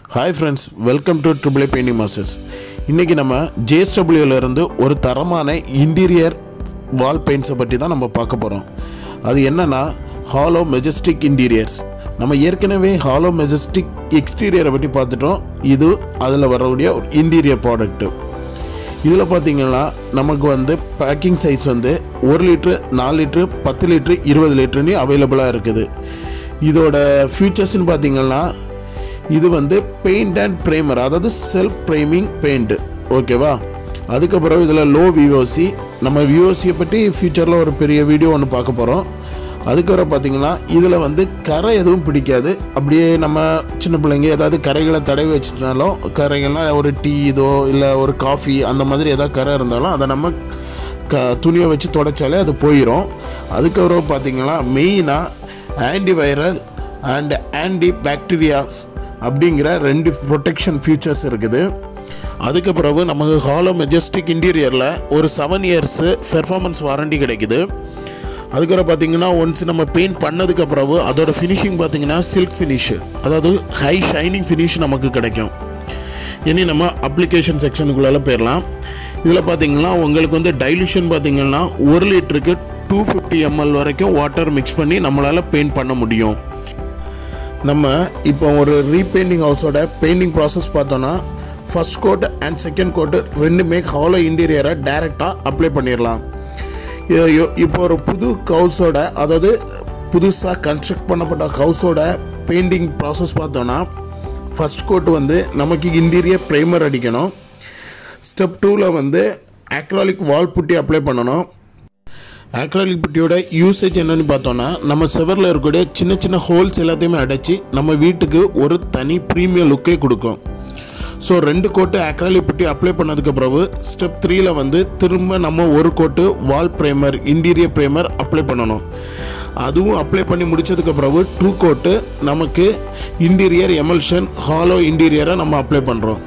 hi friends welcome to triple painting masters இன்றைக்கி நம்ம JSW ல இருந்து ஒரு தரமான இன்டீரியர் வால் பெயிண்ட்ஸை பற்றி தான் நம்ம பார்க்க போகிறோம் அது என்னன்னா ஹாலோ மெஜஸ்டிக் இன்டீரியர்ஸ் நம்ம ஏற்கனவே ஹாலோ மெஜஸ்டிக் எக்ஸ்டீரியரை பற்றி பார்த்துட்டோம் இது அதில் வரக்கூடிய ஒரு இன்டீரியர் ப்ராடக்ட்டு இதில் பார்த்தீங்கன்னா நமக்கு வந்து பேக்கிங் சைஸ் வந்து ஒரு லிட்ரு நாலு லிட்ரு பத்து லிட்ரு இருபது லிட்டருன்னு அவைலபிளாக இருக்குது இதோட ஃபியூச்சர்ஸ்னு பார்த்தீங்கன்னா இது வந்து பெயிண்ட் அண்ட் ப்ரைமர் அதாவது செல்ஃப் ப்ரைமிங் பெயிண்ட் ஓகேவா அதுக்கப்புறம் இதில் லோ விஓசி நம்ம விஓசியை பற்றி ஃபியூச்சரில் ஒரு பெரிய வீடியோ ஒன்று பார்க்க போகிறோம் அதுக்கப்புறம் பார்த்தீங்கன்னா இதில் வந்து கரை எதுவும் பிடிக்காது அப்படியே நம்ம சின்ன பிள்ளைங்க ஏதாவது கரைகளை தடவி வச்சுட்டாலும் கரைகள்லாம் ஒரு டீ இதோ இல்லை ஒரு காஃபி அந்த மாதிரி ஏதாவது கரை இருந்தாலும் அதை நம்ம க துணியை வச்சு தொடச்சாலே அது போயிடும் அதுக்கப்புறம் பார்த்தீங்கன்னா மெயினாக ஆன்டிவைரல் அண்ட் ஆன்டி பாக்டீரியாஸ் அப்படிங்கிற ரெண்டு ப்ரொடெக்ஷன் ஃபீச்சர்ஸ் இருக்குது அதுக்கு பிறகு நமக்கு ஹாலோ மெஜஸ்டிக் இன்டீரியரில் ஒரு செவன் இயர்ஸு பெர்ஃபார்மன்ஸ் வாரண்டி கிடைக்குது அதுக்கப்புறம் பார்த்தீங்கன்னா ஒன்ஸ் நம்ம பெயிண்ட் பண்ணதுக்கு பிறகு அதோட ஃபினிஷிங் பார்த்தீங்கன்னா சில்க் ஃபினிஷ் அதாவது ஹை ஷைனிங் ஃபினிஷ் நமக்கு கிடைக்கும் இனி நம்ம அப்ளிகேஷன் செக்ஷனுக்குள்ளால போயிடலாம் இதில் பார்த்தீங்கன்னா உங்களுக்கு வந்து டைலூஷன் பார்த்தீங்கன்னா ஒரு லிட்டருக்கு டூ ஃபிஃப்டி எம்எல் வரைக்கும் வாட்டர் மிக்ஸ் பண்ணி நம்மளால் பெயிண்ட் பண்ண முடியும் நம்ம இப்போ ஒரு ரீபெயிண்டிங் ஹவுஸோட பெயிண்டிங் ப்ராசஸ் பார்த்தோன்னா first coat and second coat ரெண்டுமே ஹாலோ இன்டீரியரை டைரெக்டாக அப்ளை பண்ணிடலாம் இது- இ- இப்போ ஒரு புது ஹவுஸோட அதாவது புதுசாக கன்ஸ்ட்ரக்ட் பண்ணப்பட்ட ஹவுஸோட பெயிண்டிங் ப்ராசஸ் பார்த்தோன்னா ஃபர்ஸ்ட் கோட் வந்து நமக்கு இன்டீரியர் ப்ரைமர் அடிக்கணும் ஸ்டெப் டூவில் வந்து அக்ராலிக் வால் புட்டி அப்ளை பண்ணணும் அக்ராலிக் புட்டியோட யூசேஜ் என்னன்னு பார்த்தோன்னா நம்ம செவரில் இருக்கக்கூடிய சின்ன சின்ன ஹோல்ஸ் எல்லாத்தையுமே அடைச்சி நம்ம வீட்டுக்கு ஒரு தனி ப்ரீமியம் லுக்கே கொடுக்கும் ஸோ ரெண்டு கோட்டு அக்ராலிக் புட்டி அப்ளை பண்ணதுக்கு பிறகு ஸ்டெப் த்ரீல வந்து திரும்ப நம்ம ஒரு coat wall primer interior primer apply பண்ணணும் அதுவும் அப்ளை பண்ணி முடிச்சதுக்கு பிறகு டூ கோட்டு நமக்கு இன்டீரியர் எமல்ஷன் ஹாலோ இன்டீரியரை நம்ம அப்ளை பண்ணுறோம்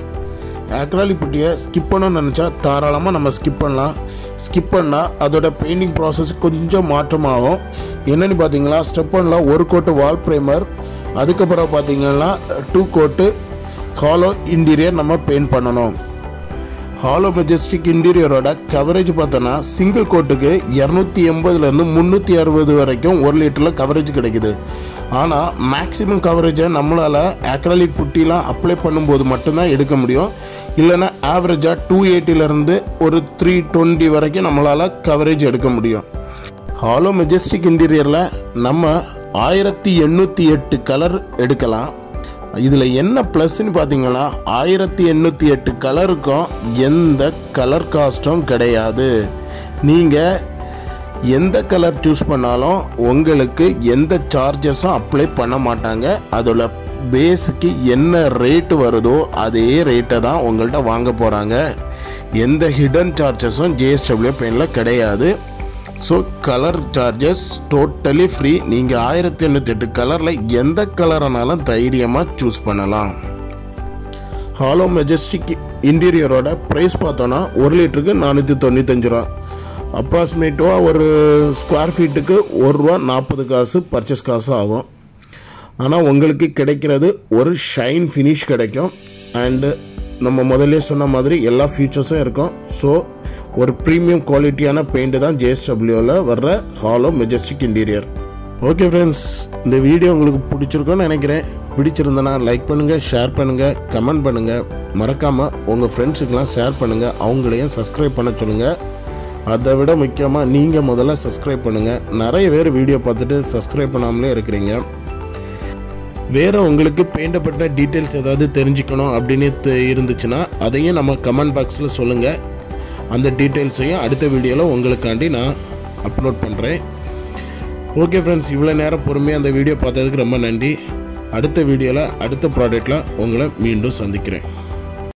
அக்ராலிக் புட்டியை ஸ்கிப் பண்ணணும்னு நினச்சா தாராளமாக நம்ம ஸ்கிப் பண்ணலாம் ஸ்கிப் பண்ணால் அதோட பெயிண்டிங் ப்ராசஸ் கொஞ்சம் மாற்றமாகும் என்னென்னு பார்த்தீங்கன்னா ஸ்டெப் ஒன்ல ஒரு கோட்டு வால் ப்ரைமர் அதுக்கப்புறம் பார்த்தீங்கன்னா டூ கோட்டு ஹாலோ இன்டீரியர் நம்ம பெயிண்ட் பண்ணணும் ஹாலோ மெஜஸ்டிக் இன்டீரியரோட கவரேஜ் பார்த்தோன்னா சிங்கிள் கோட்டுக்கு இரநூத்தி எண்பதுலேருந்து முந்நூற்றி அறுபது வரைக்கும் ஒரு லிட்டரில் கவரேஜ் கிடைக்குது ஆனால் மேக்ஸிமம் கவரேஜை நம்மளால் அக்ரலிக் புட்டிலாம் அப்ளை பண்ணும்போது மட்டும்தான் எடுக்க முடியும் இல்லைன்னா ஆவரேஜாக டூ எயிட்டிலேருந்து ஒரு த்ரீ டுவெண்ட்டி வரைக்கும் நம்மளால் கவரேஜ் எடுக்க முடியும் ஹாலோ மெஜஸ்டிக் இன்டீரியரில் நம்ம ஆயிரத்தி எண்ணூற்றி எட்டு கலர் எடுக்கலாம் இதில் என்ன ப்ளஸ்ன்னு பார்த்தீங்கன்னா ஆயிரத்தி எண்ணூற்றி எட்டு கலருக்கும் எந்த கலர் காஸ்ட்டும் கிடையாது நீங்கள் எந்த கலர் சூஸ் பண்ணாலும் உங்களுக்கு எந்த சார்ஜஸும் அப்ளை பண்ண மாட்டாங்க அதோட பேஸுக்கு என்ன ரேட்டு வருதோ அதே ரேட்டை தான் உங்கள்கிட்ட வாங்க போகிறாங்க எந்த ஹிடன் சார்ஜஸும் ஜேஎஸ்டபிள்யூ பெயினில் கிடையாது so colour charges totally free நீங்கள் ஆயிரத்தி எண்ணூற்றி எட்டு கலரில் எந்த கலரானாலும் தைரியமாக சூஸ் பண்ணலாம் ஹாலோ மெஜஸ்டிக் இன்டீரியரோட ப்ரைஸ் பார்த்தோன்னா ஒரு லிட்டருக்கு நானூற்றி தொண்ணூத்தஞ்சு ரூபா அப்ராக்சிமேட்டாக ஒரு ஸ்கொயர் ஃபீட்டுக்கு ஒரு ரூபா நாற்பது காசு பர்ச்சேஸ் காசு ஆகும் ஆனால் உங்களுக்கு கிடைக்கிறது ஒரு ஷைன் ஃபினிஷ் கிடைக்கும் அண்டு நம்ம முதல்ல சொன்ன மாதிரி எல்லா ஃபீச்சர்ஸும் இருக்கும் ஸோ ஒரு ப்ரீமியம் குவாலிட்டியான பெயிண்ட் தான் ஜேஎஸ்டபிள்யூவில் வர்ற Halo Majestic interior okay friends இந்த வீடியோ உங்களுக்கு பிடிச்சிருக்கும்னு நினைக்கிறேன் பிடிச்சிருந்தனா லைக் பண்ணுங்கள் ஷேர் பண்ணுங்கள் கமெண்ட் பண்ணுங்கள் மறக்காமல் உங்கள் ஃப்ரெண்ட்ஸுக்கெலாம் ஷேர் பண்ணுங்கள் அவங்களையும் சப்ஸ்கிரைப் பண்ண சொல்லுங்கள் அதை விட முக்கியமாக நீங்கள் முதல்ல சப்ஸ்கிரைப் பண்ணுங்கள் நிறைய பேர் வீடியோ பார்த்துட்டு சப்ஸ்கிரைப் பண்ணாமலே இருக்கிறீங்க வேறு உங்களுக்கு பெயிண்டை பற்றின டீட்டெயில்ஸ் ஏதாவது தெரிஞ்சுக்கணும் அப்படின்னு தெ- இருந்துச்சுன்னா அதையும் நம்ம கமெண்ட் பாக்ஸில் சொல்லுங்கள் அந்த டீட்டெயில்ஸையும் அடுத்த வீடியோவில் உங்களுக்காண்டி நான் அப்லோட் பண்ணுறேன் ஓகே ஃப்ரெண்ட்ஸ் இவ்வளோ நேரம் பொறுமையாக அந்த வீடியோ பார்த்ததுக்கு ரொம்ப நன்றி அடுத்த வீடியோவில் அடுத்த ப்ராடக்டில் உங்களை மீண்டும் சந்திக்கிறேன்